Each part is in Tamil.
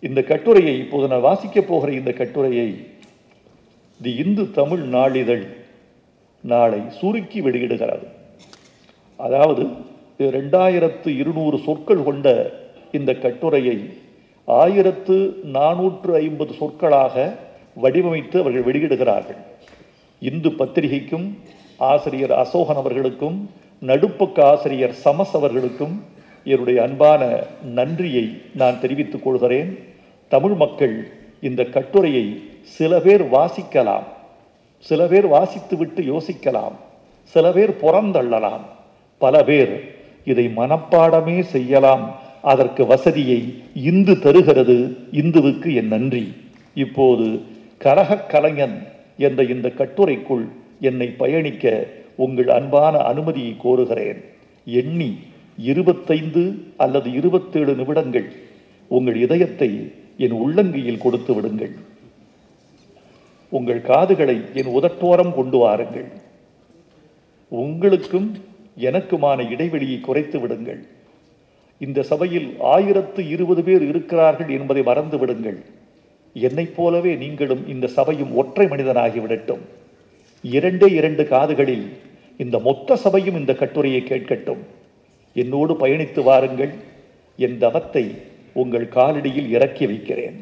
இந்த கட்டுரையை இப்போது நான் வாசிக்கப் போகிற இந்த கட்டுரையை தி இந்து தமிழ் நாளிதழ் நாளை சுருக்கி வெளியிடுகிறது அதாவது ரெண்டாயிரத்து இருநூறு சொற்கள் கொண்ட இந்த கட்டுரையை ஆயிரத்து நானூற்று ஐம்பது சொற்களாக வடிவமைத்து அவர்கள் வெளியிடுகிறார்கள் இந்து பத்திரிகைக்கும் ஆசிரியர் அசோகன் அவர்களுக்கும் நடுப்பக்க ஆசிரியர் சமஸ் அவர்களுக்கும் என்னுடைய அன்பான நன்றியை நான் தெரிவித்துக் கொள்கிறேன் தமிழ் மக்கள் இந்த கட்டுரையை சில பேர் வாசிக்கலாம் சில பேர் வாசித்துவிட்டு யோசிக்கலாம் சில பேர் புறந்தள்ளலாம் பல பேர் இதை மனப்பாடமே செய்யலாம் அதற்கு வசதியை இந்து தருகிறது இந்துவுக்கு என் நன்றி இப்போது கரகக் கலைஞன் என்ற இந்த கட்டுரைக்குள் என்னை பயணிக்க உங்கள் அன்பான அனுமதியை கோருகிறேன் எண்ணி இருபத்தைந்து அல்லது இருபத்தேழு நிமிடங்கள் உங்கள் இதயத்தை என் உள்ளங்கையில் கொடுத்து விடுங்கள் உங்கள் காதுகளை என் உதட்டோரம் கொண்டு வாருங்கள் உங்களுக்கும் எனக்குமான இடைவெளியை குறைத்து விடுங்கள் இந்த சபையில் ஆயிரத்து இருபது பேர் இருக்கிறார்கள் என்பதை மறந்து விடுங்கள் என்னைப் போலவே நீங்களும் இந்த சபையும் ஒற்றை மனிதனாகி விடட்டும் இரண்டே இரண்டு காதுகளில் இந்த மொத்த சபையும் இந்த கட்டுரையை கேட்கட்டும் என்னோடு பயணித்து வாருங்கள் என் தவத்தை உங்கள் காலடியில் இறக்கி வைக்கிறேன்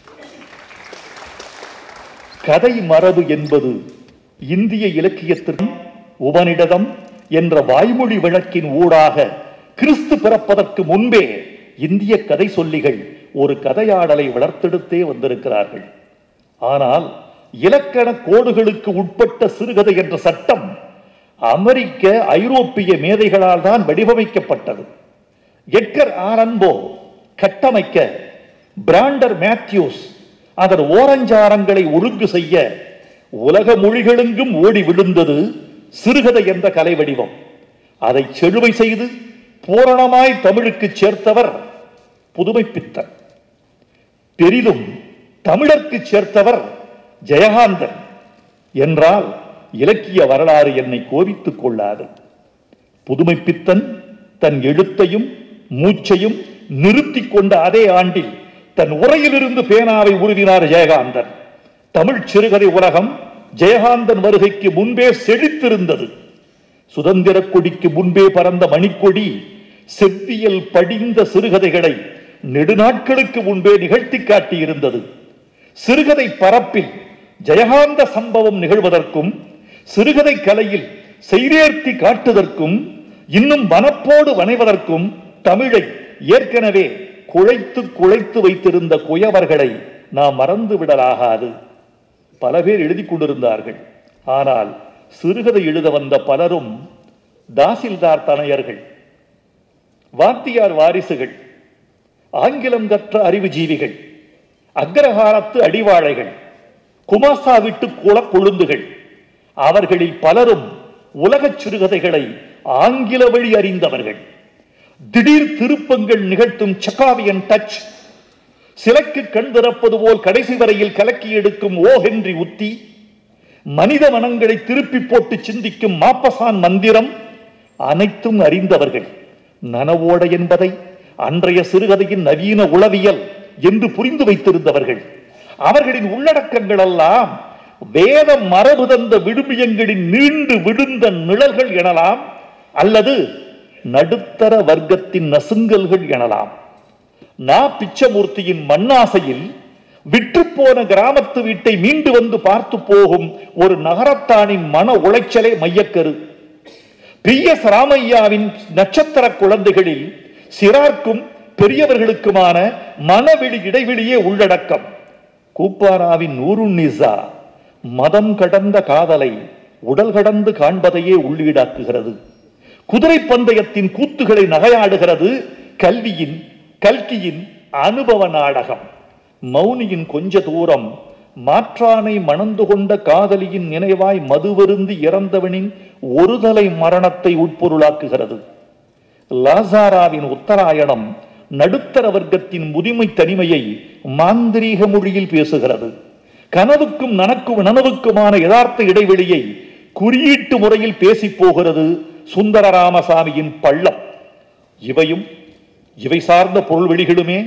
கதை மரபு என்பது இந்திய இலக்கியத்திற்கும் உபனிடதம் என்ற வாய்மொழி விளக்கின் ஊடாக கிறிஸ்து பிறப்பதற்கு முன்பே இந்திய கதை சொல்லிகள் ஒரு கதையாடலை வளர்த்தெடுத்தே வந்திருக்கிறார்கள் ஆனால் இலக்கண கோடுகளுக்கு உட்பட்ட சிறுகதை என்ற சட்டம் அமெரிக்க ஐரோப்பிய மேதைகளால் தான் வடிவமைக்கப்பட்டது எட்கர் ஆரன்போ கட்டமைக்க பிராண்டர் மேத்யூஸ் அதன் ஓரஞ்சாரங்களை ஒழுங்கு செய்ய உலக மொழிகளெங்கும் ஓடி விழுந்தது சிறுகதை என்ற கலை வடிவம் அதை செழுமை செய்து பூரணமாய் தமிழுக்கு சேர்த்தவர் புதுமைப்பித்தன் பெரிதும் தமிழர்க்கு சேர்த்தவர் ஜெயகாந்தன் என்றால் இலக்கிய வரலாறு என்னை கோபித்துக் கொள்ளாது புதுமைப்பித்தன் தன் எழுத்தையும் மூச்சையும் நிறுத்திக் கொண்ட அதே ஆண்டில் தன் உரையிலிருந்து பேனாவை உருவினார் ஜெயகாந்தன் தமிழ் சிறுகதை உலகம் ஜெயகாந்தன் வருகைக்கு முன்பே செழித்திருந்தது சுதந்திர கொடிக்கு முன்பே பறந்த மணிக்கொடி செவ்வியல் படிந்த சிறுகதைகளை நெடுநாட்களுக்கு முன்பே நிகழ்த்தி காட்டியிருந்தது சிறுகதை பரப்பில் ஜெயகாந்த சம்பவம் நிகழ்வதற்கும் சிறுகதை கலையில் செய்தேர்த்தி காட்டுவதற்கும் இன்னும் வனப்போடு வனைவதற்கும் தமிழை ஏற்கனவே குழைத்து குழைத்து வைத்திருந்த குயவர்களை நாம் மறந்து விடலாகாது பல பேர் எழுதி கொண்டிருந்தார்கள் ஆனால் சிறுகதை எழுத வந்த பலரும் தாசில்தார் தனையர்கள் வாத்தியார் வாரிசுகள் ஆங்கிலம் கற்ற அறிவுஜீவிகள் அக்ரஹாரத்து அடிவாழைகள் குமாசா விட்டு குள கொழுந்துகள் அவர்களில் பலரும் உலகச் சிறுகதைகளை ஆங்கில வழி அறிந்தவர்கள் திடீர் திருப்பங்கள் நிகழ்த்தும் சக்காவியன் டச் சிலைக்கு கண் திறப்பது போல் கடைசி வரையில் கலக்கி எடுக்கும் ஓ ஹென்றி உத்தி மனித மனங்களை திருப்பி போட்டு சிந்திக்கும் மாப்பசான் மந்திரம் அனைத்தும் அறிந்தவர்கள் நனவோட என்பதை அன்றைய சிறுகதையின் நவீன உளவியல் என்று புரிந்து வைத்திருந்தவர்கள் அவர்களின் உள்ளடக்கங்கள் எல்லாம் வேத மரபு தந்த விடுமியங்களின் நீண்டு விழுந்த நிழல்கள் எனலாம் அல்லது நடுத்தர வர்க்கத்தின் நசுங்கல்கள் எனலாம் நா பிச்சமூர்த்தியின் மண்ணாசையில் விற்றுப்போன கிராமத்து வீட்டை மீண்டு வந்து பார்த்து போகும் ஒரு நகரத்தானின் மன உளைச்சலே மையக்கரு பி எஸ் ராமையாவின் நட்சத்திர குழந்தைகளில் சிறார்க்கும் பெரியவர்களுக்குமான மனவெளி இடைவெளியே உள்ளடக்கம் கூப்பாராவின் நூருன்னிசா மதம் கடந்த காதலை உடல் கடந்து காண்பதையே உள்ளீடாக்குகிறது குதிரை பந்தயத்தின் கூத்துகளை நகையாடுகிறது கல்வியின் கல்கியின் அனுபவ நாடகம் மௌனியின் கொஞ்ச தூரம் மாற்றானை மணந்து கொண்ட காதலியின் நினைவாய் மதுவருந்தி இறந்தவனின் ஒருதலை மரணத்தை உட்பொருளாக்குகிறது லாசாராவின் உத்தராயணம் நடுத்தர வர்க்கத்தின் முதுமை தனிமையை மாந்திரீக மொழியில் பேசுகிறது கனவுக்கும் நனக்கும் நனவுக்குமான யதார்த்த இடைவெளியை குறியீட்டு முறையில் பேசிப் போகிறது சுந்தர ராமசாமியின் பள்ளம் இவையும் இவை சார்ந்த பொருள்வெளிகளுமே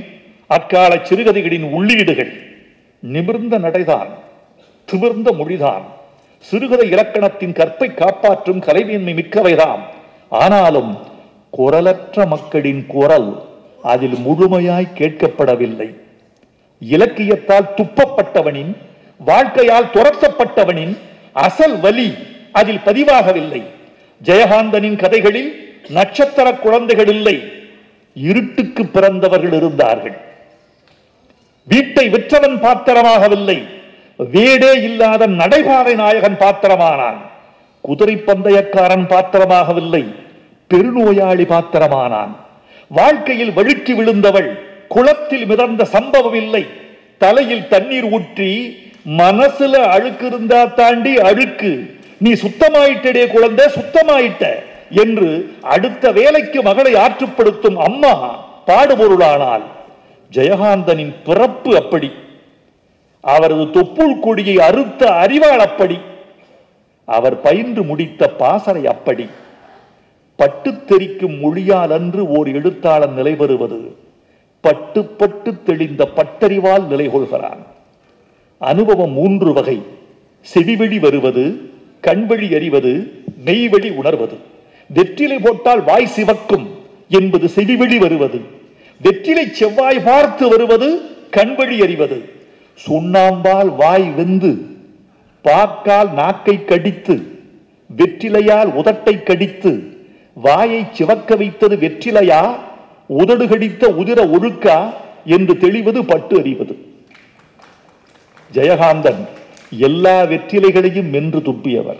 அக்கால சிறுகதைகளின் உள்ளீடுகள் நிமிர்ந்த நடைதான் திமிர்ந்த மொழிதான் சிறுகதை இலக்கணத்தின் கற்பை காப்பாற்றும் கலைமேன்மை மிக்கவைதாம் ஆனாலும் குரலற்ற மக்களின் குரல் அதில் முழுமையாய் கேட்கப்படவில்லை இலக்கியத்தால் துப்பப்பட்டவனின் வாழ்க்கையால் துரத்தப்பட்டவனின் அசல் வலி அதில் பதிவாகவில்லை ஜெயகாந்தனின் கதைகளில் நட்சத்திர குழந்தைகள் இல்லை இருட்டுக்கு பிறந்தவர்கள் இருந்தார்கள் வீட்டை விற்றவன் பாத்திரமாகவில்லை வீடே இல்லாத நடைபாதை நாயகன் பாத்திரமானான் குதிரை பந்தயக்காரன் பாத்திரமாகவில்லை பெருநோயாளி பாத்திரமானான் வாழ்க்கையில் வழுக்கி விழுந்தவள் குளத்தில் மிதந்த சம்பவம் இல்லை தலையில் தண்ணீர் ஊற்றி மனசுல அழுக்கு இருந்தா தாண்டி அழுக்கு நீ சுத்தமாயிட்டடே குழந்தை சுத்தமாயிட்ட என்று அடுத்த வேலைக்கு மகளை ஆற்றுப்படுத்தும் அம்மா பாடுபொருளானாள் ஜெயகாந்தனின் பிறப்பு அப்படி அவரது தொப்புள் கொடியை அறுத்த அறிவாள் அப்படி அவர் பயின்று முடித்த பாசறை அப்படி பட்டு தெரிக்கும் மொழியால் அன்று ஓர் எழுத்தாளன் நிலை பெறுவது பட்டு பட்டு தெளிந்த பட்டறிவால் நிலை கொள்கிறான் அனுபவம் மூன்று வகை செவிவழி வருவது கண்வழி அறிவது மெய்வழி உணர்வது வெற்றிலை போட்டால் வாய் சிவக்கும் என்பது செவிவழி வருவது வெற்றிலை செவ்வாய் பார்த்து வருவது கண்வழி அறிவது சுண்ணாம்பால் வாய் வெந்து பாக்கால் நாக்கை கடித்து வெற்றிலையால் உதட்டை கடித்து வாயை சிவக்க வைத்தது வெற்றிலையா உதடு கடித்த உதிர ஒழுக்கா என்று தெளிவது பட்டு அறிவது ஜெயகாந்தன் எல்லா வெற்றிலைகளையும் மென்று துப்பியவர்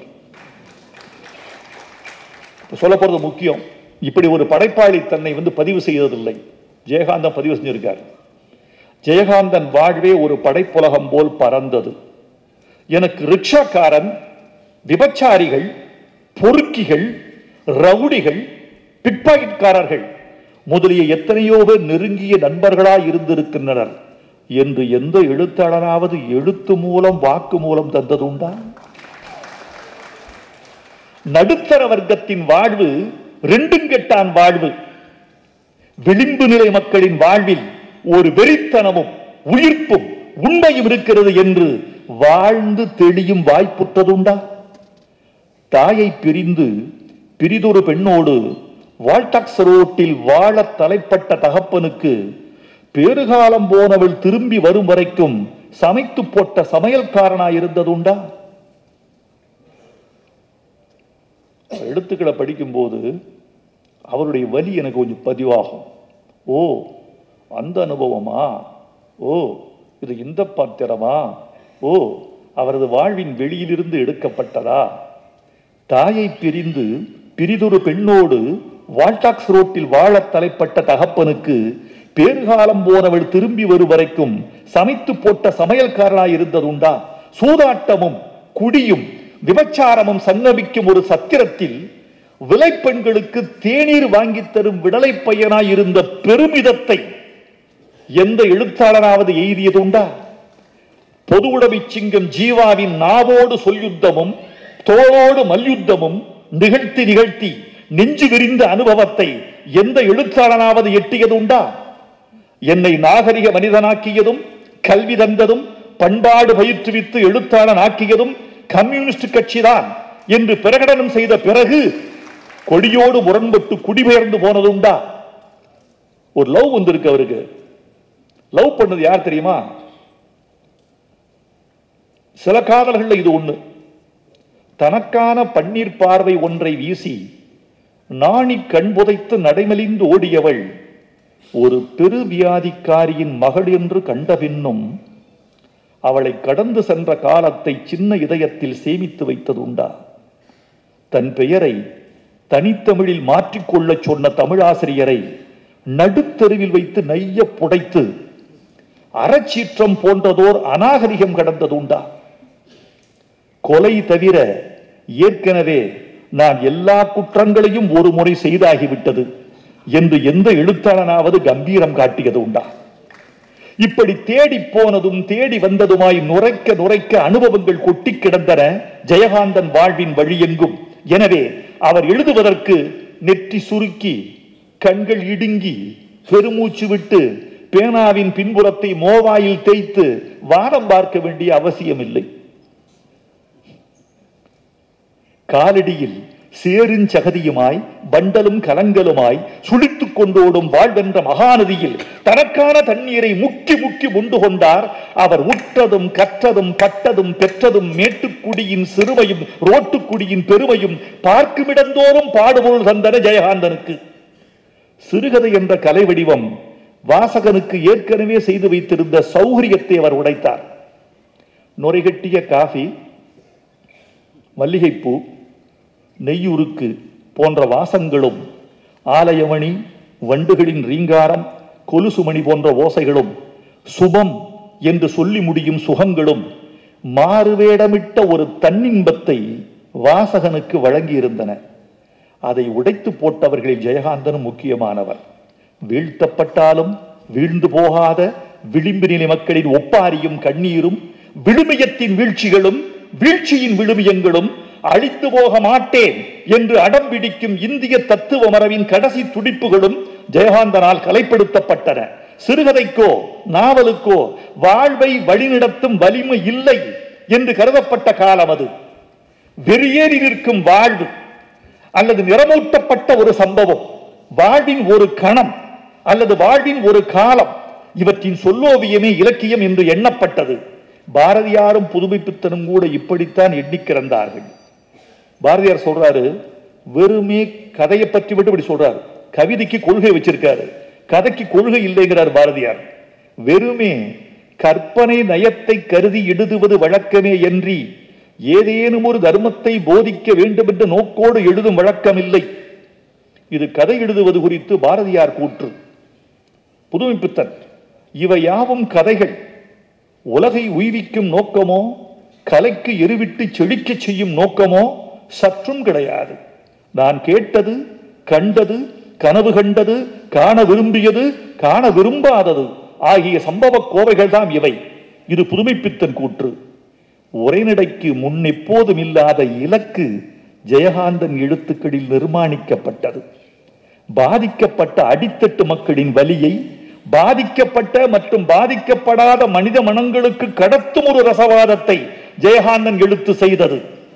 சொல்ல போறது முக்கியம் இப்படி ஒரு படைப்பாளி தன்னை வந்து பதிவு செய்ததில்லை ஜெயகாந்தன் பதிவு செஞ்சிருக்கார் ஜெயகாந்தன் வாழ்வே ஒரு படைப்புலகம் போல் பறந்தது எனக்கு ரிக்ஷாக்காரன் விபச்சாரிகள் பொறுக்கிகள் ரவுடிகள் பிக்பாக்கெட்காரர்கள் முதலிய எத்தனையோ பேர் நெருங்கிய நண்பர்களாய் இருந்திருக்கின்றனர் என்று எந்த எழுத்தாளனாவது எழுத்து மூலம் வாக்கு மூலம் தந்ததுண்டா நடுத்தர வர்க்கத்தின் வாழ்வு ரெண்டும் கெட்டான் வாழ்வு விளிம்பு நிலை மக்களின் வாழ்வில் ஒரு வெறித்தனமும் உயிர்ப்பும் உண்மையும் இருக்கிறது என்று வாழ்ந்து தெளியும் வாய்ப்புற்றதுண்டா தாயை பிரிந்து பிரிதொரு பெண்ணோடு வால்டாக்ஸ் ரோட்டில் வாழ தலைப்பட்ட தகப்பனுக்கு பேறுகாலம் போனவள் திரும்பி வரும் வரைக்கும் சமைத்து போட்ட சமையல்காரனாய் இருந்ததுண்டா எழுத்துக்களை படிக்கும்போது அவருடைய வலி எனக்கு கொஞ்சம் பதிவாகும் ஓ அந்த அனுபவமா ஓ இது இந்த பாத்திரமா ஓ அவரது வாழ்வின் வெளியிலிருந்து எடுக்கப்பட்டதா தாயை பிரிந்து பிரிதொரு பெண்ணோடு வால்டாக்ஸ் ரோட்டில் வாழ தலைப்பட்ட தகப்பனுக்கு பேறுகாலம் போனவள் திரும்பி வரும் வரைக்கும் சமைத்து போட்ட சமையல்காரனாய் இருந்ததுண்டா சூதாட்டமும் குடியும் விபச்சாரமும் சங்கமிக்கும் ஒரு சத்திரத்தில் விலைப்பெண்களுக்கு தேநீர் வாங்கித் தரும் விடலை பையனாய் இருந்த பெருமிதத்தை எந்த எழுத்தாளராவது எய்தியதுண்டா பொதுவுடைமை சிங்கம் ஜீவாவின் நாவோடு சொல்யுத்தமும் தோளோடு மல்யுத்தமும் நிகழ்த்தி நிகழ்த்தி நெஞ்சு விரிந்த அனுபவத்தை எந்த எழுத்தாளனாவது எட்டியதுண்டா என்னை நாகரிக மனிதனாக்கியதும் கல்வி தந்ததும் பண்பாடு பயிற்றுவித்து எழுத்தாளன் ஆக்கியதும் கம்யூனிஸ்ட் கட்சிதான் என்று பிரகடனம் செய்த பிறகு கொடியோடு முரண்பட்டு குடிபெயர்ந்து போனதுண்டா ஒரு லவ் வந்திருக்கு அவருக்கு லவ் பண்ணது யார் தெரியுமா சில காதல்கள்ல இது ஒண்ணு தனக்கான பன்னீர் பார்வை ஒன்றை வீசி நாணி கண் புதைத்து நடைமெலிந்து ஓடியவள் ஒரு பெரு வியாதிக்காரியின் மகள் என்று கண்ட பின்னும் அவளை கடந்து சென்ற காலத்தை சின்ன இதயத்தில் சேமித்து வைத்தது உண்டா தன் பெயரை தனித்தமிழில் மாற்றிக்கொள்ளச் சொன்ன தமிழாசிரியரை நடுத்தெருவில் வைத்து நைய புடைத்து அறச்சீற்றம் போன்றதோர் அநாகரிகம் கடந்தது உண்டா கொலை தவிர ஏற்கனவே நான் எல்லா குற்றங்களையும் ஒரு முறை செய்தாகிவிட்டது என்று எந்த எழுத்தாளனாவது கம்பீரம் காட்டியது உண்டா இப்படி தேடி போனதும் தேடி வந்ததுமாய் நுரைக்க நுரைக்க அனுபவங்கள் கொட்டி கிடந்தன ஜெயகாந்தன் வாழ்வின் வழியெங்கும் எனவே அவர் எழுதுவதற்கு நெற்றி சுருக்கி கண்கள் இடுங்கி பெருமூச்சு விட்டு பேனாவின் பின்புறத்தை மோவாயில் தேய்த்து வானம் பார்க்க வேண்டிய அவசியம் இல்லை காலடியில் சேருஞ்சகதியுமாய் பண்டலும் கலங்கலுமாய் சுழித்துக் கொண்டோடும் வாழ்வென்ற மகாநதியில் தனக்கான தண்ணீரை முக்கி முக்கி உண்டு கொண்டார் அவர் உற்றதும் கற்றதும் பட்டதும் பெற்றதும் மேட்டுக்குடியின் சிறுமையும் ரோட்டுக்குடியின் பெருமையும் பார்க்குமிடந்தோறும் பாடுபொருள் தந்தன ஜெயகாந்தனுக்கு சிறுகதை என்ற கலை வடிவம் வாசகனுக்கு ஏற்கனவே செய்து வைத்திருந்த சௌகரியத்தை அவர் உடைத்தார் நுரைகட்டிய காஃபி மல்லிகைப்பூ நெய்யுருக்கு போன்ற வாசங்களும் ஆலயமணி வண்டுகளின் ரீங்காரம் கொலுசுமணி போன்ற ஓசைகளும் சுபம் என்று சொல்லி முடியும் சுகங்களும் மாறுவேடமிட்ட ஒரு தன்னின்பத்தை வாசகனுக்கு வழங்கியிருந்தன அதை உடைத்து போட்டவர்களில் ஜெயகாந்தனும் முக்கியமானவர் வீழ்த்தப்பட்டாலும் வீழ்ந்து போகாத விளிம்பு நிலை மக்களின் ஒப்பாரியும் கண்ணீரும் விழுமியத்தின் வீழ்ச்சிகளும் வீழ்ச்சியின் விழுமியங்களும் அழித்து போக மாட்டேன் என்று அடம் பிடிக்கும் இந்திய தத்துவ மரபின் கடைசி துடிப்புகளும் ஜெயகாந்தனால் கலைப்படுத்தப்பட்டன சிறுகதைக்கோ நாவலுக்கோ வாழ்வை வழிநடத்தும் வலிமை இல்லை என்று கருதப்பட்ட காலம் அது வெறியேறி நிற்கும் வாழ்வு அல்லது நிறமூட்டப்பட்ட ஒரு சம்பவம் வாழ்வின் ஒரு கணம் அல்லது வாழ்வின் ஒரு காலம் இவற்றின் சொல்லோவியமே இலக்கியம் என்று எண்ணப்பட்டது பாரதியாரும் புதுமைப்பித்தனும் கூட இப்படித்தான் எண்ணி கிடந்தார்கள் பாரதியார் சொல்றாரு வெறுமே கதையை பற்றி மட்டும் இப்படி சொல்றாரு கவிதைக்கு கொள்கை வச்சிருக்காரு கதைக்கு கொள்கை இல்லைங்கிறார் பாரதியார் வெறுமே கற்பனை நயத்தை கருதி எழுதுவது வழக்கமே என்றி ஏதேனும் ஒரு தர்மத்தை போதிக்க வேண்டும் என்ற நோக்கோடு எழுதும் வழக்கமில்லை இது கதை எழுதுவது குறித்து பாரதியார் கூற்று புதுமைப்பித்தன் இவை யாவும் கதைகள் உலகை உய்விக்கும் நோக்கமோ கலைக்கு எருவிட்டு செழிக்கச் செய்யும் நோக்கமோ சற்றும் கிடையாது நான் கேட்டது கண்டது கனவு கண்டது காண விரும்பியது காண விரும்பாதது ஆகிய சம்பவ கோவைகள் தான் இவை இது புதுமைப்பித்தன் கூற்று உரைநடைக்கு முன் எப்போதும் இல்லாத இலக்கு ஜெயகாந்தன் எழுத்துக்களில் நிர்மாணிக்கப்பட்டது பாதிக்கப்பட்ட அடித்தட்டு மக்களின் வலியை பாதிக்கப்பட்ட மற்றும் பாதிக்கப்படாத மனித மனங்களுக்கு கடத்தும் ஒரு ரசவாதத்தை ஜெயகாந்தன் எழுத்து செய்தது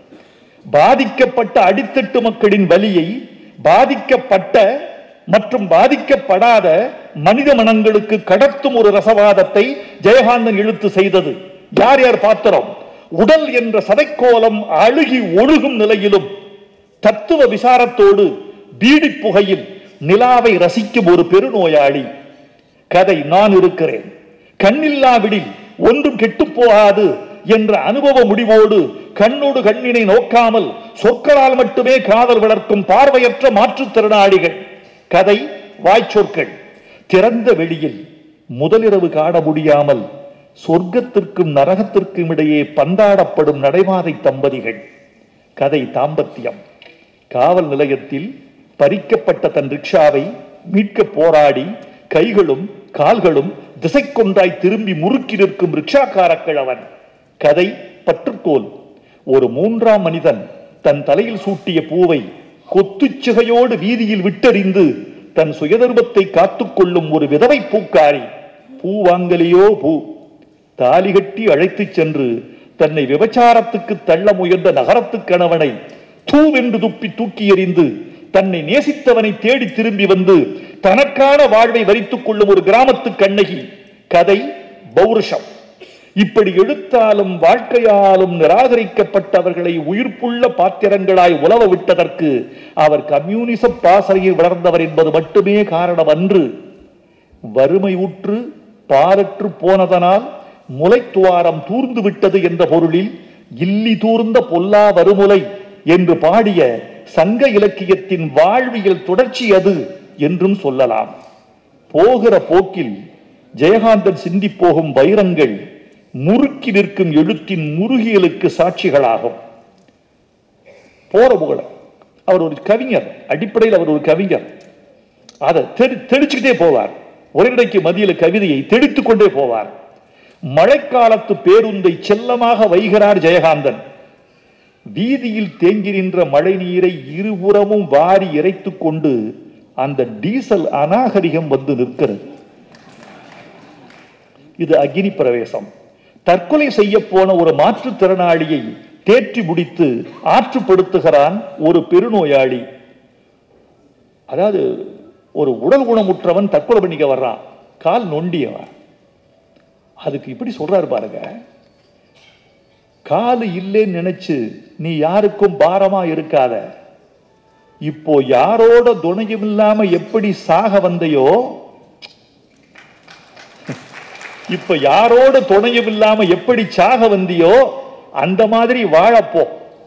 பாதிக்கப்பட்ட அடித்தட்டு மக்களின் வலியை பாதிக்கப்பட்ட மற்றும் பாதிக்கப்படாத மனித மனங்களுக்கு கடத்தும் ஒரு ரசவாதத்தை ஜெயகாந்தன் எழுத்து செய்தது யார் யார் பாத்திரம் உடல் என்ற சதைக்கோலம் அழுகி ஒழுகும் நிலையிலும் தத்துவ விசாரத்தோடு பீடி புகையில் நிலாவை ரசிக்கும் ஒரு பெருநோயாளி கதை நான் இருக்கிறேன் கண்ணில்லாவிடில் ஒன்றும் கெட்டுப் போகாது என்ற அனுபவ முடிவோடு கண்ணோடு கண்ணினை நோக்காமல் சொற்களால் மட்டுமே காதல் வளர்க்கும் பார்வையற்ற மாற்றுத்திறனாளிகள் கதை வாய்ச்சொற்கள் திறந்த வெளியில் முதலிரவு காண முடியாமல் சொர்க்கத்திற்கும் நரகத்திற்கும் இடையே பந்தாடப்படும் நடைபாதை தம்பதிகள் கதை தாம்பத்தியம் காவல் நிலையத்தில் பறிக்கப்பட்ட தன் ரிக்ஷாவை மீட்க போராடி கைகளும் கால்களும் திசைக்கொன்றாய் திரும்பி முறுக்கி நிற்கும் ரிக்ஷாக்கார கிழவன் கதை பற்றுக்கோல் ஒரு மூன்றாம் மனிதன் தன் தலையில் சூட்டிய பூவை கொத்துச்சிகையோடு வீதியில் விட்டறிந்து தன் சுயதர்மத்தை காத்துக்கொள்ளும் ஒரு விதவை பூக்காரி பூ வாங்கலையோ பூ தாலி கட்டி அழைத்துச் சென்று தன்னை விபச்சாரத்துக்கு தள்ள முயன்ற நகரத்து கணவனை தூவென்று துப்பி தூக்கி எறிந்து தன்னை நேசித்தவனை தேடி திரும்பி வந்து தனக்கான வாழ்வை வரித்துக் கொள்ளும் ஒரு கிராமத்து கண்ணகி கதை பௌருஷம் இப்படி எழுத்தாலும் வாழ்க்கையாலும் நிராகரிக்கப்பட்டவர்களை உயிர்ப்புள்ள பாத்திரங்களாய் உலவ விட்டதற்கு அவர் கம்யூனிச பாசறையில் வளர்ந்தவர் என்பது மட்டுமே காரணம் அன்று வறுமை உற்று பாலற்று போனதனால் முளைத்துவாரம் தூர்ந்து விட்டது என்ற பொருளில் இல்லி தூர்ந்த பொல்லா வருமுலை என்று பாடிய சங்க இலக்கியத்தின் வாழ்வியல் தொடர்ச்சி அது என்றும் சொல்லலாம் போகிற போக்கில் ஜெயகாந்தன் சிந்தி போகும் வைரங்கள் முறுக்கி நிற்கும் எழுத்தின் முருகியலுக்கு சாட்சிகளாகும் போற புகழ அவர் ஒரு கவிஞர் அடிப்படையில் அவர் ஒரு கவிஞர் அதை தெளி தெளிச்சுக்கிட்டே போவார் ஒரேடைக்கு மதியில கவிதையை தெளித்துக் கொண்டே போவார் மழைக்காலத்து பேருந்தை செல்லமாக வைகிறார் ஜெயகாந்தன் வீதியில் தேங்கி நின்ற மழை நீரை இருபுறமும் வாரி இறைத்துக் கொண்டு அந்த டீசல் அநாகரிகம் வந்து நிற்கிறது இது அக்னி பிரவேசம் தற்கொலை செய்ய போன ஒரு மாற்றுத்திறனாளியை தேற்றி முடித்து ஆற்றுப்படுத்துகிறான் ஒரு பெருநோயாளி அதாவது ஒரு உடல் ஊனமுற்றவன் தற்கொலை பண்ணிக்க வர்றான் கால் நொண்டியவன் அதுக்கு இப்படி சொல்றாரு பாருங்க காலு இல்லைன்னு நினைச்சு நீ யாருக்கும் பாரமா இருக்காத இப்போ யாரோட துணையும் இல்லாம எப்படி சாக வந்தையோ இப்ப யாரோட துணையும் இல்லாம எப்படி சாக வந்தியோ அந்த மாதிரி வாழப்போ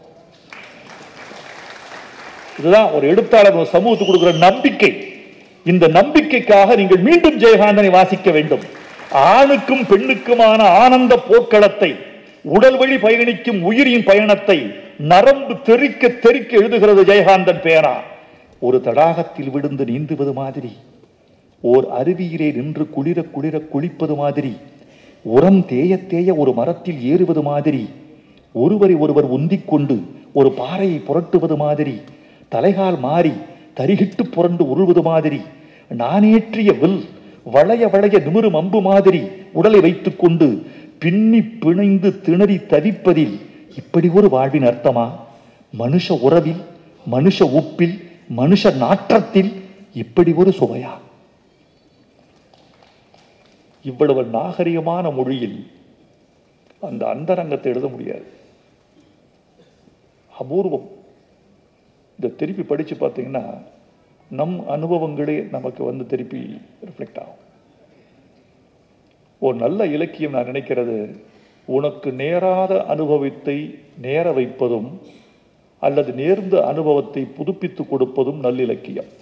இதுதான் ஒரு எழுத்தாளர் ஒரு சமூகத்துக்கு கொடுக்கிற நம்பிக்கை இந்த நம்பிக்கைக்காக நீங்கள் மீண்டும் ஜெயகாந்தனை வாசிக்க வேண்டும் ஆணுக்கும் பெண்ணுக்குமான ஆனந்த போர்க்களத்தை உடல் வழி பயணிக்கும் உயிரின் பயணத்தை நரம்பு தெறிக்க தெறிக்க எழுதுகிறது ஜெயகாந்தன் பேனா ஒரு தடாகத்தில் விழுந்து நீந்துவது மாதிரி ஓர் அருவியிலே நின்று குளிர குளிர குளிப்பது மாதிரி உரம் தேய தேய ஒரு மரத்தில் ஏறுவது மாதிரி ஒருவரை ஒருவர் உந்திக் கொண்டு ஒரு பாறையை புரட்டுவது மாதிரி தலைகால் மாறி தரிகிட்டு புரண்டு உருள்வது மாதிரி நானேற்றிய வில் வளைய வளைய நிமிரும் அம்பு மாதிரி உடலை வைத்துக் கொண்டு பின்னி பிணைந்து திணறி தவிப்பதில் இப்படி ஒரு வாழ்வின் அர்த்தமா மனுஷ உறவில் மனுஷ உப்பில் மனுஷ நாற்றத்தில் இப்படி ஒரு சுவையா இவ்வளவு நாகரிகமான மொழியில் அந்த அந்தரங்கத்தை எழுத முடியாது அபூர்வம் இதை திருப்பி படிச்சு பார்த்தீங்கன்னா நம் அனுபவங்களே நமக்கு வந்து திருப்பி ரிஃப்ளெக்ட் ஆகும் ஒரு நல்ல இலக்கியம் நான் நினைக்கிறது உனக்கு நேராத அனுபவத்தை நேர வைப்பதும் அல்லது நேர்ந்த அனுபவத்தை புதுப்பித்து கொடுப்பதும் நல்லிலக்கியம்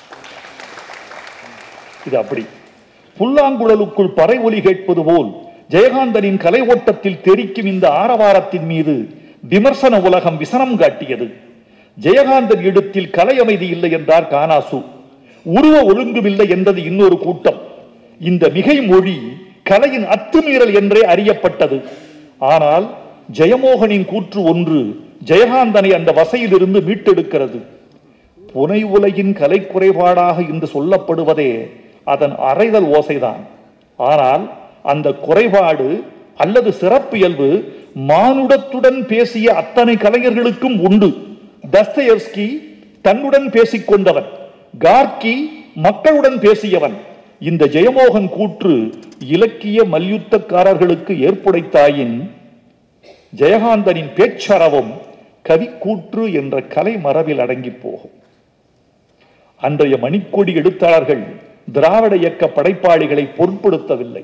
இது அப்படி புல்லாங்குழலுக்குள் பறை ஒலி கேட்பது போல் ஜெயகாந்தனின் கலை ஓட்டத்தில் தெரிக்கும் இந்த ஆரவாரத்தின் மீது விமர்சன உலகம் விசனம் காட்டியது ஜெயகாந்தன் இடத்தில் கலை அமைதி இல்லை என்றார் கானாசு உருவ ஒழுங்குமில்லை என்றது இன்னொரு கூட்டம் இந்த மிகை மொழி கலையின் அத்துமீறல் என்றே அறியப்பட்டது ஆனால் ஜெயமோகனின் கூற்று ஒன்று ஜெயகாந்தனை அந்த வசையிலிருந்து மீட்டெடுக்கிறது புனை உலகின் கலை குறைபாடாக இன்று சொல்லப்படுவதே அதன் அறைதல் ஓசைதான் ஆனால் அந்த குறைபாடு அல்லது சிறப்பியல்பு மானுடத்துடன் பேசிய அத்தனை கலைஞர்களுக்கும் உண்டு தஸ்தயர்ஸ்கி தன்னுடன் பேசிக் கொண்டவன் கார்கி மக்களுடன் பேசியவன் இந்த ஜெயமோகன் கூற்று இலக்கிய மல்யுத்தக்காரர்களுக்கு ஏற்புடைத்தாயின் ஜெயகாந்தனின் பேச்சரவும் கவிக்கூற்று என்ற கலை மரபில் அடங்கி போகும் அன்றைய மணிக்கொடி எழுத்தாளர்கள் திராவிட இயக்க படைப்பாளிகளை பொருட்படுத்தவில்லை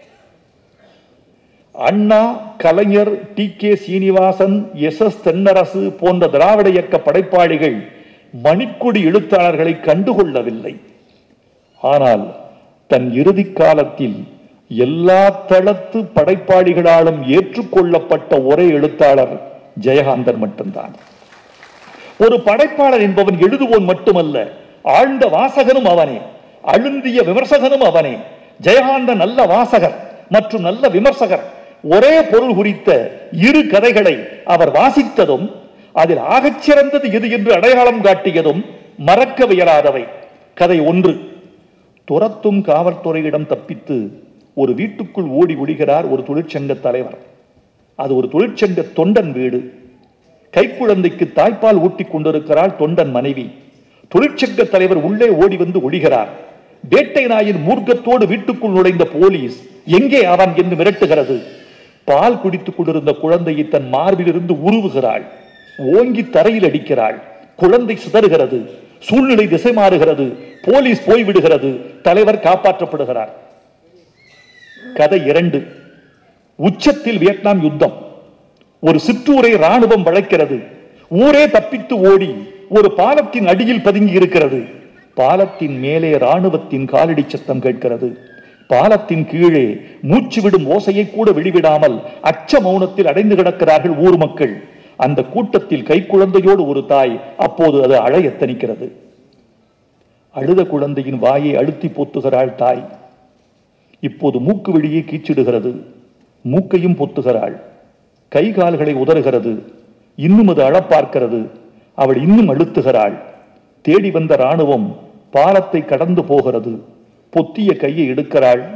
Anna Kalaignar T K Srinivasan S S Thennarasu போன்ற திராவிட இயக்க படைப்பாளிகள் மணிக்கொடி எழுத்தாளர்களை கண்டுகொள்ளவில்லை ஆனால் தன் இறுதி காலத்தில் எல்லா தளத்து படைப்பாளிகளாலும் ஏற்றுக்கொள்ளப்பட்ட ஒரே எழுத்தாளர் ஜெயகாந்தன் மட்டும்தான் ஒரு படைப்பாளர் என்பவன் எழுதுவோன் மட்டுமல்ல ஆழ்ந்த வாசகனும் அவனே அழுந்திய விமர்சகனும் அவனே ஜெயகாந்தன் நல்ல வாசகர் மற்றும் நல்ல விமர்சகர் ஒரே பொருள் குறித்த இரு கதைகளை அவர் வாசித்ததும் அதில் ஆகச் சிறந்தது எது என்று அடையாளம் காட்டியதும் மறக்கவியலாதவை கதை ஒன்று துரத்தும் காவல்துறையிடம் தப்பித்து ஒரு வீட்டுக்குள் ஓடி ஒளிகிறார் ஒரு தொழிற்சங்க தலைவர் அது ஒரு தொழிற்சங்க தொண்டன் வீடு கைக்குழந்தைக்கு தாய்ப்பால் ஊட்டிக் கொண்டிருக்கிறாள் தொண்டன் மனைவி தொழிற்சங்க தலைவர் உள்ளே ஓடி வந்து ஒளிகிறார் வேட்டை நாயின் மூர்க்கத்தோடு வீட்டுக்குள் நுழைந்த போலீஸ் எங்கே அவன் என்று மிரட்டுகிறது பால் குடித்துக் கொண்டிருந்த குழந்தையை தன் மார்பிலிருந்து உருவுகிறாள் ஓங்கி தரையில் அடிக்கிறாள் குழந்தை சிதறுகிறது சூழ்நிலை திசை மாறுகிறது போலீஸ் போய்விடுகிறது தலைவர் காப்பாற்றப்படுகிறார் கதை இரண்டு உச்சத்தில் வியட்நாம் யுத்தம் ஒரு சிற்றூரை ராணுவம் வளைக்கிறது ஊரே தப்பித்து ஓடி ஒரு பாலத்தின் அடியில் பதுங்கி இருக்கிறது பாலத்தின் மேலே ராணுவத்தின் காலடி சத்தம் கேட்கிறது பாலத்தின் கீழே மூச்சு விடும் ஓசையை கூட வெளிவிடாமல் அச்ச மௌனத்தில் அடைந்து கிடக்கிறார்கள் ஊர் மக்கள் அந்த கூட்டத்தில் கைக்குழந்தையோடு ஒரு தாய் அப்போது அது அழ எத்தனிக்கிறது அழுத குழந்தையின் வாயை அழுத்தி பொத்துகிறாள் தாய் இப்போது மூக்கு வெளியே கீச்சிடுகிறது மூக்கையும் பொத்துகிறாள் கை கால்களை உதறுகிறது இன்னும் அது அழப்பார்க்கிறது அவள் இன்னும் அழுத்துகிறாள் தேடி வந்த ராணுவம் பாலத்தை கடந்து போகிறது பொத்திய கையை எடுக்கிறாள்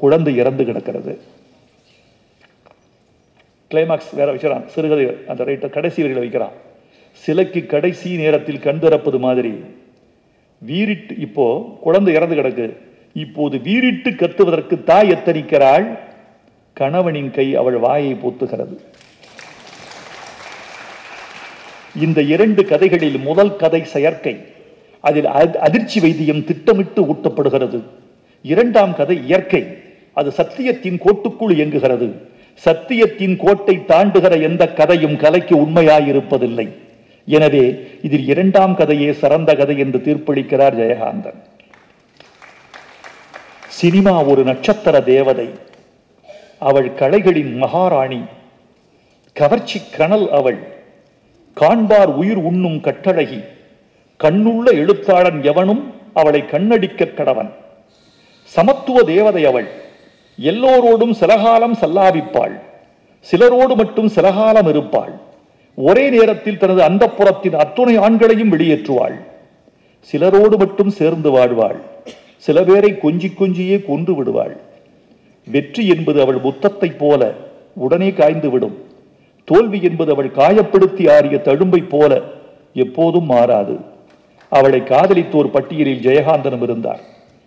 குழந்தை இறந்து கிடக்கிறது கிளைமாக்ஸ் வேற வைக்கிறான் சிறுகதை அந்த ரைட்டர் கடைசி வரிகளை வைக்கிறான் சிலைக்கு கடைசி நேரத்தில் கண் திறப்பது மாதிரி வீரிட்டு இப்போ குழந்தை இறந்து கிடக்கு இப்போது வீரிட்டு கத்துவதற்கு தாய் எத்தனிக்கிறாள் கணவனின் கை அவள் வாயை பொத்துகிறது இந்த இரண்டு கதைகளில் முதல் கதை செயற்கை அதில் அ- அதிர்ச்சி வைத்தியம் திட்டமிட்டு ஊட்டப்படுகிறது இரண்டாம் கதை இயற்கை அது சத்தியத்தின் கோட்டுக்குள் இயங்குகிறது சத்தியத்தின் கோட்டை தாண்டுகிற எந்த கதையும் கலைக்கு உண்மையாயிருப்பதில்லை எனவே இதில் இரண்டாம் கதையே சிறந்த கதை என்று தீர்ப்பளிக்கிறார் ஜெயகாந்தன் சினிமா ஒரு நட்சத்திர தேவதை அவள் கலைகளின் மகாராணி கவர்ச்சி கனல் அவள் காண்பார் உயிர் உண்ணும் கட்டழகி கண்ணுள்ள எழுத்தாளன் எவனும் அவளை கண்ணடிக்க கடவன் சமத்துவ தேவதை அவள் எல்லோரோடும் சிலகாலம் சல்லாபிப்பாள் சிலரோடு மட்டும் சிலகாலம் இருப்பாள் ஒரே நேரத்தில் தனது அந்தப்புறத்தின் அத்துணை ஆண்களையும் வெளியேற்றுவாள் சிலரோடு மட்டும் சேர்ந்து வாழ்வாள் சில பேரை கொஞ்சி கொஞ்சியே கொன்று விடுவாள் வெற்றி என்பது அவள் புத்தத்தைப் போல உடனே காய்ந்துவிடும் தோல்வி என்பது அவள் காயப்படுத்தி ஆறிய தழும்பைப் போல எப்போதும் மாறாது அவளை காதலித்தோர் பட்டியலில் ஜெயகாந்தனும் இருந்தார்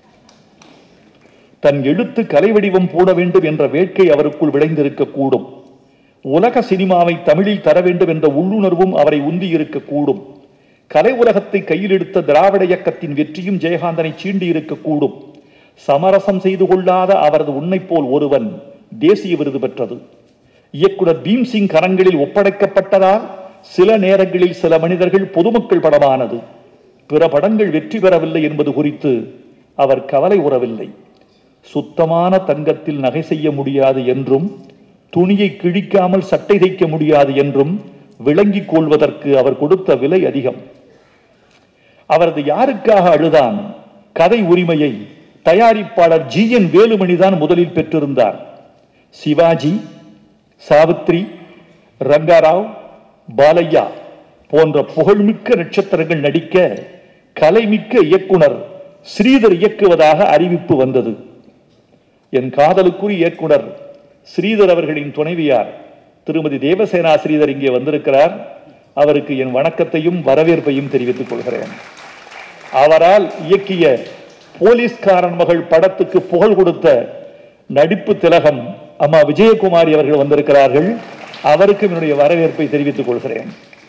தன் எழுத்து கலை வடிவம் போட வேண்டும் என்ற வேட்கை அவருக்குள் விளைந்திருக்க கூடும் உலக சினிமாவை தமிழில் தர வேண்டும் என்ற உள்ளுணர்வும் அவரை உந்தி இருக்க கூடும் கலை உலகத்தை கையில் எடுத்த திராவிட இயக்கத்தின் வெற்றியும் ஜெயகாந்தனை சீண்டி இருக்கக்கூடும் சமரசம் செய்து கொள்ளாத அவரது உன்னை போல் ஒருவன் தேசிய விருது பெற்றது இயக்குனர் பீம்சிங் கரங்களில் ஒப்படைக்கப்பட்டதால் சில நேரங்களில் சில மனிதர்கள் பொதுமக்கள் படமானது பிற படங்கள் வெற்றி பெறவில்லை என்பது குறித்து அவர் கவலை உறவில்லை சுத்தமான தங்கத்தில் நகை செய்ய முடியாது என்றும் துணியை கிழிக்காமல் சட்டை தைக்க முடியாது என்றும் விளங்கிக் கொள்வதற்கு அவர் கொடுத்த விலை அதிகம் அவரது யாருக்காக அழுதான் கதை உரிமையை தயாரிப்பாளர் ஜி என் வேலுமணிதான் முதலில் பெற்றிருந்தார் சிவாஜி சாவித்ரி ரங்காராவ் பாலையா போன்ற புகழ்மிக்க நட்சத்திரங்கள் நடிக்க கலைமிக்க இயக்குனர் ஸ்ரீதர் இயக்குவதாக அறிவிப்பு வந்தது என் காதலுக்குரிய இயக்குனர் ஸ்ரீதர் அவர்களின் துணைவியார் திருமதி தேவசேனா ஸ்ரீதர் இங்கே வந்திருக்கிறார் அவருக்கு என் வணக்கத்தையும் வரவேற்பையும் தெரிவித்துக் கொள்கிறேன் அவரால் இயக்கிய போலீஸ்காரன் மகள் படத்துக்கு புகழ் கொடுத்த நடிப்பு திலகம் அம்மா விஜயகுமாரி அவர்கள் வந்திருக்கிறார்கள் அவருக்கும் என்னுடைய வரவேற்பை தெரிவித்துக் கொள்கிறேன்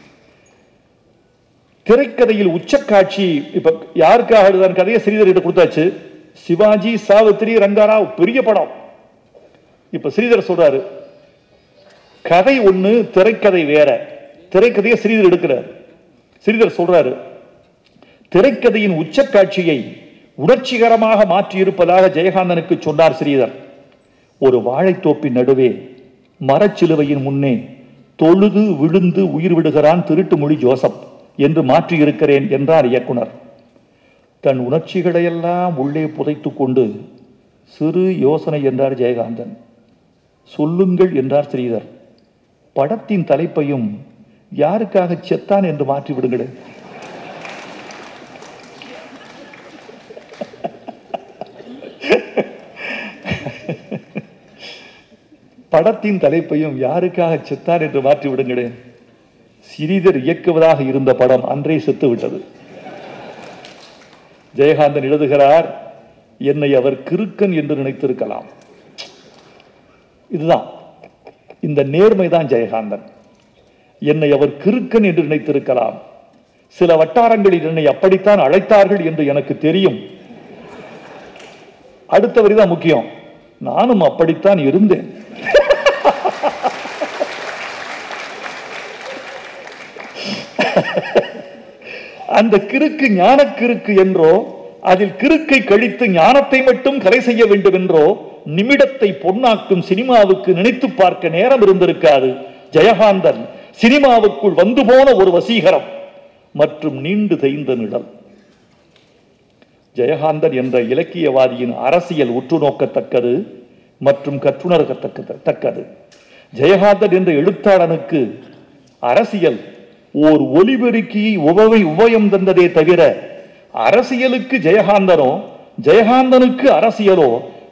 திரைக்கதையில் உச்சக்காட்சி இப்ப யாருக்காக எழுதான கதையை ஸ்ரீதர்கிட்ட கொடுத்தாச்சு சிவாஜி சாவித்திரி ரங்காராவ் பெரிய படம் இப்ப ஸ்ரீதர் சொல்றாரு கதை ஒண்ணு திரைக்கதை வேற திரைக்கதையை ஸ்ரீதர் எடுக்கிறார் ஸ்ரீதர் சொல்றாரு திரைக்கதையின் உச்சக்காட்சியை உணர்ச்சிகரமாக மாற்றியிருப்பதாக ஜெயகாந்தனுக்கு சொன்னார் ஸ்ரீதர் ஒரு வாழைத்தோப்பின் நடுவே மரச்சிலுவையின் முன்னே தொழுது விழுந்து உயிர் விடுகிறான் திருட்டு மொழி ஜோசப் என்று மாற்றியிருக்கிறேன் என்றார் இயக்குனர் தன் உணர்ச்சிகளையெல்லாம் உள்ளே புதைத்துக் கொண்டு சிறு யோசனை என்றார் ஜெயகாந்தன் சொல்லுங்கள் என்றார் ஸ்ரீதர் படத்தின் தலைப்பையும் யாருக்காக செத்தான் என்று மாற்றி விடுங்களேன் படத்தின் தலைப்பையும் யாருக்காக செத்தான் என்று மாற்றி விடுங்களேன் சிறிதர் இயக்குவதாக இருந்த படம் அன்றே செத்து விட்டது ஜெயகாந்தன் எழுதுகிறார் என்னை அவர் கிறுக்கன் என்று நினைத்திருக்கலாம் இதுதான் இந்த நேர்மை தான் ஜெயகாந்தன் என்னை அவர் கிறுக்கன் என்று நினைத்திருக்கலாம் சில வட்டாரங்களில் என்னை அப்படித்தான் அழைத்தார்கள் என்று எனக்கு தெரியும் அடுத்த வரிதான் முக்கியம் நானும் அப்படித்தான் இருந்தேன் அந்த கிறுக்கு ஞான கிறுக்கு என்றோ அதில் கிறுக்கை கழித்து ஞானத்தை மட்டும் கரை செய்ய வேண்டும் என்றோ நிமிடத்தை பொன்னாக்கும் சினிமாவுக்கு நினைத்து பார்க்க நேரம் இருந்திருக்காது ஜெயகாந்தன் சினிமாவுக்குள் வந்து போன ஒரு வசீகரம் மற்றும் நீண்டு தேய்ந்த நிழல் ஜெயகாந்தன் என்ற இலக்கியவாதியின் அரசியல் உற்று நோக்கத்தக்கது மற்றும் கற்றுணர்கத்தக்கது தக்கது ஜெயகாந்தன் என்ற எழுத்தாளனுக்கு அரசியல் ஓர் ஒலிபெருக்கியை உபவை உபயம் தந்ததே தவிர அரசியலுக்கு ஜெயகாந்தனோ ஜெயகாந்தனுக்கு அரசியலோ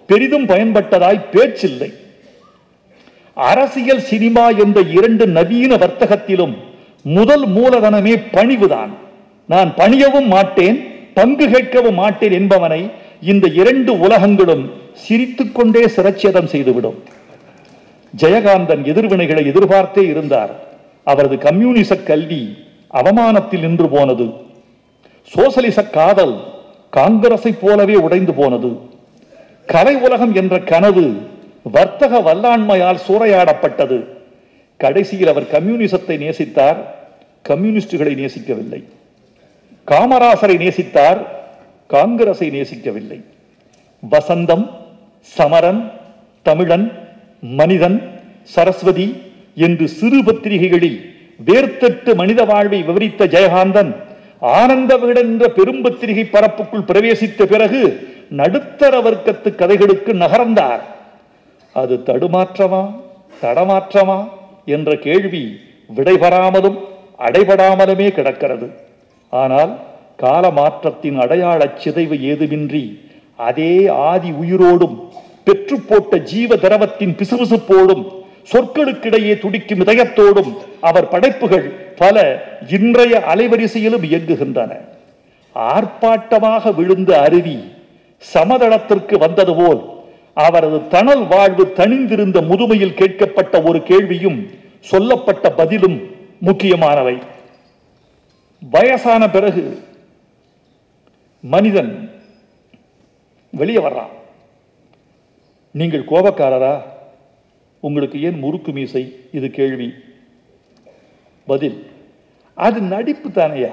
பெரிதும் பயன்பட்டதாய் பேச்சில்லை அரசியல் சினிமா என்ற இரண்டு நவீன வர்த்தகத்திலும் முதல் மூலதனமே பணிவுதான் நான் பணியவும் மாட்டேன் பங்கு கேட்கவும் மாட்டேன் என்பவனை இந்த இரண்டு உலகங்களும் சிரித்துக்கொண்டே சிரச்சேதம் செய்துவிடும் ஜெயகாந்தன் எதிர்வினைகளை எதிர்பார்த்தே இருந்தார் அவரது கம்யூனிச கல்வி அவமானத்தில் நின்று போனது சோசலிச காதல் காங்கிரஸை போலவே உடைந்து போனது கலை உலகம் என்ற கனவு வர்த்தக வல்லாண்மையால் சூறையாடப்பட்டது கடைசியில் அவர் கம்யூனிசத்தை நேசித்தார் கம்யூனிஸ்டுகளை நேசிக்கவில்லை காமராசரை நேசித்தார் காங்கிரஸை நேசிக்கவில்லை வசந்தம் சமரன் தமிழன் மனிதன் சரஸ்வதி என்று சிறு பத்திரிகைகளில் வேர்த்தட்டு மனித வாழ்வை விவரித்த ஜெயகாந்தன் ஆனந்த விகடன் என்ற பெரும்பத்திரிகை பரப்புக்குள் பிரவேசித்த பிறகு நடுத்தர வர்க்கத்து கதைகளுக்கு நகர்ந்தார் அது தடுமாற்றமா தடமாற்றமா என்ற கேள்வி விடைபெறாமலும் அடைபடாமலுமே கிடக்கிறது ஆனால் கால மாற்றத்தின் அடையாளச் சிதைவு ஏதுமின்றி அதே ஆதி உயிரோடும் பெற்று போட்ட ஜீவ திரவத்தின் பிசுபிசுப்போடும் சொற்களுக்கிடையே துடிக்கும் இதயத்தோடும் அவர் படைப்புகள் பல இன்றைய அலைவரிசையிலும் இயங்குகின்றன ஆர்ப்பாட்டமாக விழுந்த அருவி சமதளத்திற்கு வந்தது போல் அவரது தணல் வாழ்வு தணிந்திருந்த முதுமையில் கேட்கப்பட்ட ஒரு கேள்வியும் சொல்லப்பட்ட பதிலும் முக்கியமானவை வயசான பிறகு மனிதன் வெளியே வர்றான் நீங்கள் கோபக்காரரா உங்களுக்கு ஏன் முறுக்கு மீசை இது கேள்வி பதில் அது நடிப்பு தானையா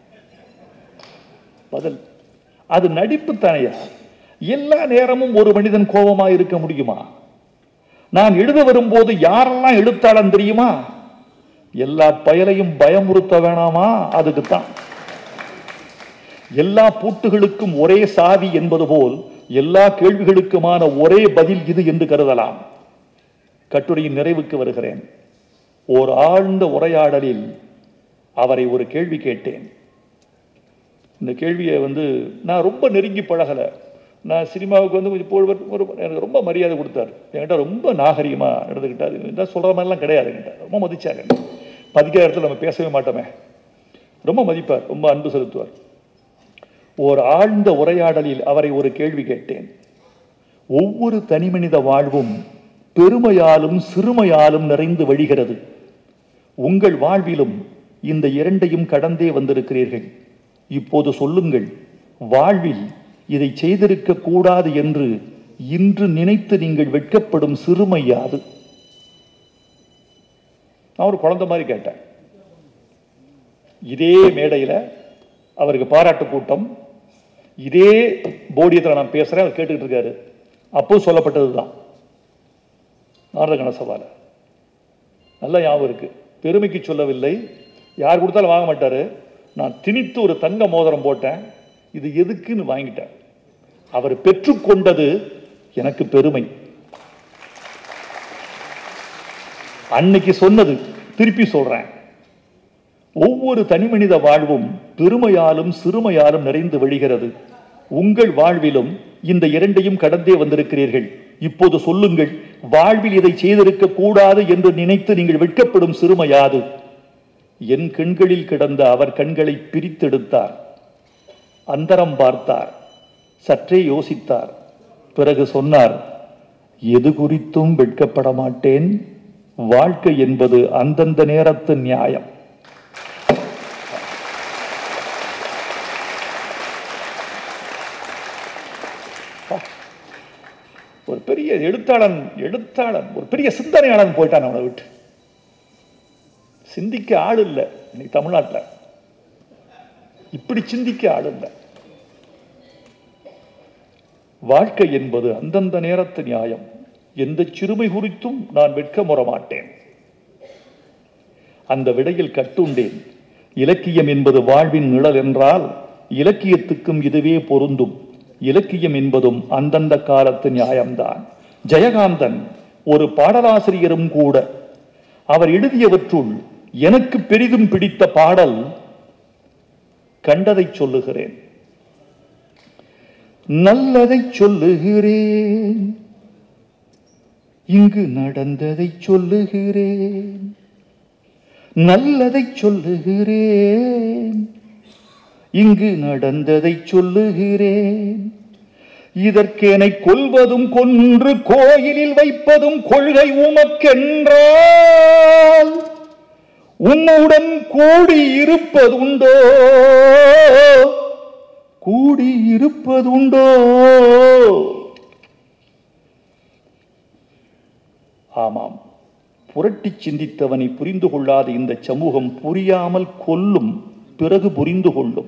பதில் அது நடிப்பு தானையா எல்லா நேரமும் ஒரு மனிதன் கோபமா இருக்க முடியுமா நான் எழுத வரும்போது யாரெல்லாம் எழுத்தாளன் தெரியுமா எல்லா பயலையும் பயமுறுத்த வேணாமா அதுக்குத்தான் எல்லா பூட்டுகளுக்கும் ஒரே சாவி என்பது போல் எல்லா கேள்விகளுக்குமான ஒரே பதில் இது என்று கருதலாம் கட்டுரையின் நிறைவுக்கு வருகிறேன் ஓர் ஆழ்ந்த உரையாடலில் அவரை ஒரு கேள்வி கேட்டேன் இந்த கேள்வியை வந்து நான் ரொம்ப நெருங்கி பழகலை நான் சினிமாவுக்கு வந்து கொஞ்சம் போய் ஒரு எனக்கு ரொம்ப மரியாதை கொடுத்தாரு என்கிட்ட ரொம்ப நாகரிகமாக நடந்துக்கிட்டார் என்ன சொல்கிற மாதிரிலாம் கிடையாது என்கிட்ட ரொம்ப மதிச்சார் என்னை. மதிக்காத இடத்துல நம்ம பேசவே மாட்டோமே ரொம்ப மதிப்பார் ரொம்ப அன்பு செலுத்துவார் ஓர் ஆழ்ந்த உரையாடலில் அவரை ஒரு கேள்வி கேட்டேன் ஒவ்வொரு தனிமனித வாழ்வும் பெருமையாலும் சிறுமையாலும் நிறைந்து வழிகிறது உங்கள் வாழ்விலும் இந்த இரண்டையும் கடந்தே வந்திருக்கிறீர்கள் இப்போது சொல்லுங்கள் வாழ்வில் இதை செய்திருக்க கூடாது என்று இன்று நினைத்து நீங்கள் வெட்கப்படும் சிறுமை யாது நான் ஒரு குழந்தை மாதிரி கேட்டேன் இதே மேடையில் அவருக்கு பாராட்டு கூட்டம் இதே போடியத்தில் நான் பேசுகிறேன் அவர் கேட்டுக்கிட்டு இருக்காரு அப்போ சொல்லப்பட்டது தான் நாரத கணசபால நல்ல ஞாபகம் இருக்கு பெருமைக்கு சொல்லவில்லை யார் கொடுத்தாலும் வாங்க மாட்டாரு நான் திணித்து ஒரு தங்க மோதிரம் போட்டேன் இது எதுக்குன்னு வாங்கிட்டேன் அவர் பெற்றுக்கொண்டது எனக்கு பெருமை அன்னைக்கு சொன்னது திருப்பி சொல்றேன் ஒவ்வொரு தனிமனித வாழ்வும் பெருமையாலும் சிறுமையாலும் நிறைந்து வழிகிறது உங்கள் வாழ்விலும் இந்த இரண்டையும் கடந்தே வந்திருக்கிறீர்கள் இப்போது சொல்லுங்கள் வாழ்வில் இதை செய்திருக்க கூடாது என்று நினைத்து நீங்கள் வெட்கப்படும் சிறுமையாது என் கண்களில் கிடந்த அவர் கண்களை பிரித்தெடுத்தார் அந்தரம் பார்த்தார் சற்றே யோசித்தார் பிறகு சொன்னார் எது குறித்தும் வெட்கப்பட மாட்டேன் வாழ்க்கை என்பது அந்தந்த நேரத்து நியாயம் ஒரு பெரிய எழுத்தாளன் எழுத்தாளன் ஒரு பெரிய சிந்தனையாளன் போயிட்டான் அவனை விட்டு சிந்திக்க ஆள் இல்லை இன்னைக்கு தமிழ்நாட்டில் இப்படி சிந்திக்க ஆள் இல்லை வாழ்க்கை என்பது அந்தந்த நேரத்து நியாயம் எந்த சிறுமை குறித்தும் நான் வெட்கமுற மாட்டேன் அந்த விடையில் கட்டுண்டேன் இலக்கியம் என்பது வாழ்வின் நிழல் என்றால் இலக்கியத்துக்கும் இதுவே பொருந்தும் இலக்கியம் என்பதும் அந்தந்த காலத்து நியாயம்தான் ஜெயகாந்தன் ஒரு பாடலாசிரியரும் கூட அவர் எழுதியவற்றுள் எனக்கு பெரிதும் பிடித்த பாடல் கண்டதை சொல்லுகிறேன் நல்லதை சொல்லுகிறேன் இங்கு நடந்ததை சொல்லுகிறேன் நல்லதை சொல்லுகிறேன் இங்கு நடந்ததை சொல்லுகிறேன் இதற்கெனை கொல்வதும் கொன்று கோயிலில் வைப்பதும் கொள்கை உமக்கென்றால் உன்னுடன் கூடி இருப்பதுண்டோ கூடி இருப்பதுண்டோ ஆமாம் புரட்டி சிந்தித்தவனை புரிந்து கொள்ளாத இந்த சமூகம் புரியாமல் கொல்லும் பிறகு புரிந்து கொள்ளும்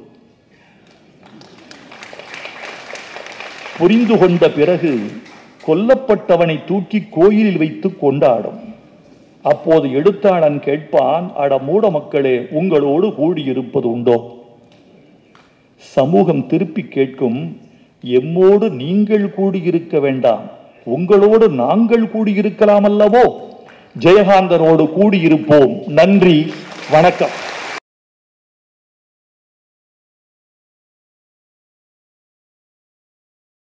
புரிந்து கொண்ட பிறகு கொல்லப்பட்டவனை தூக்கி கோயிலில் வைத்து கொண்டாடும் அப்போது எழுத்தாளன் கேட்பான் அட மூட மக்களே உங்களோடு கூடியிருப்பது உண்டோ சமூகம் திருப்பி கேட்கும் எம்மோடு நீங்கள் கூடியிருக்க வேண்டாம் உங்களோடு நாங்கள் கூடியிருக்கலாம் அல்லவோ ஜெயகாந்தனோடு கூடியிருப்போம் நன்றி வணக்கம்